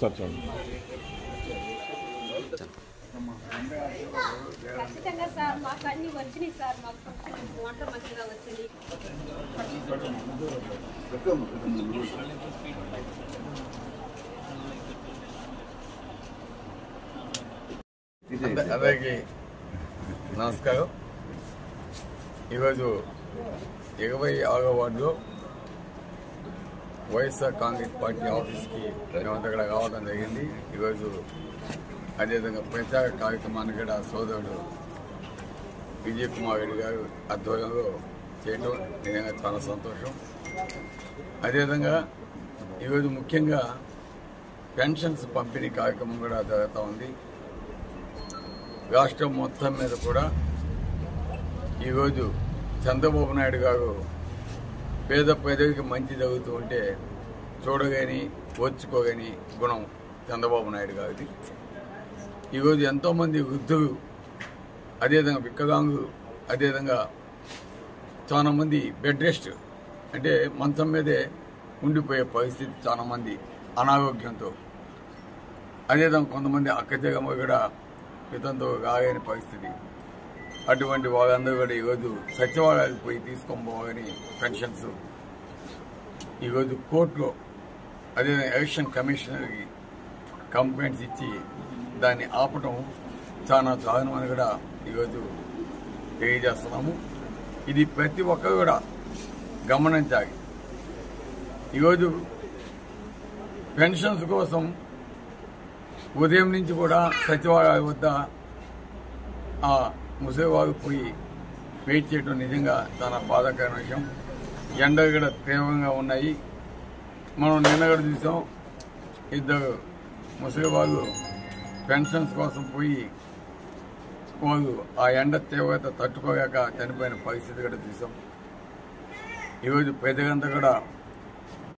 ఒకసారి చూడండి ఖచ్చితంగా సార్ మాకు అన్ని వచ్చినాయి సార్ మాకు ఫంక్షన్ వంట మంచిగా వచ్చింది అంద- అందరికీ నమస్కారం ఈరోజు ఇరవై ఆరో వార్డులో వైఎస్ఆర్ కాంగ్రెస్ పార్టీ ఆఫీస్కి మేమంతా ఇక్కడ రావడం జరిగింది ఈరోజు అదేవిధంగా ప్రచార కార్యక్రమాన్ని కూడా సోదరుడు విజయ్ కుమార్ రెడ్డి గారు ఆధ్వర్యంలో చేయడం నిజంగా చాలా సంతోషం అదేవిధంగా ఈరోజు ముఖ్యంగా పెన్షన్స్ పంపిణీ కార్యక్రమం కూడా జరుగుతూ ఉంది రాష్ట్రం మొత్తం మీద కూడా ఈరోజు చంద్రబాబు నాయుడు గారు పేద ప్రజలకి మంచి జరుగుతూ ఉంటే చూడగాని ఓర్చుకోగని గుణం చంద్రబాబు నాయుడు గారిది ఈరోజు ఎంతోమంది వృద్ధులు అదేవిధంగా వికలాంగులు అదేవిధంగా చాలా మంది బెడ్ రెస్ట్ అంటే మంచం మీదే ఉండిపోయే పరిస్థితి చాలా మంది అనారోగ్యంతో అదేవిధంగా కొంతమంది అక్కచెగమ్మ కూడా పితంతో కాగని పరిస్థితి అటువంటి వాళ్ళందరూ కూడా ఈరోజు సచివాలయాలకు పోయి తీసుకొని పోవాలని పెన్షన్స్ ఈరోజు కోర్టులో అదే ఎలక్షన్ కమిషనర్కి కంప్లైంట్స్ ఇచ్చి దాన్ని ఆపటం చాలా దారుణమని కూడా ఈరోజు తెలియజేస్తున్నాము ఇది ప్రతి ఒక్కరు కూడా గమనించాలి ఈరోజు పెన్షన్స్ కోసం ఉదయం నుంచి కూడా సచివాలయం వద్ద ఆ ముసలివారు పోయి వెయిట్ చేయడం నిజంగా చాలా బాధాకరమైన విషయం ఎండలు కూడా తీవ్రంగా ఉన్నాయి మనం నిన్న కూడా చూసాం ఇద్దరు ముసలివాళ్ళు పెన్షన్స్ కోసం పోయి వాళ్ళు ఆ ఎండ తీవ్రత తట్టుకోలేక చనిపోయిన పరిస్థితి కూడా చూసాం ఈరోజు ప్రజలంతా కూడా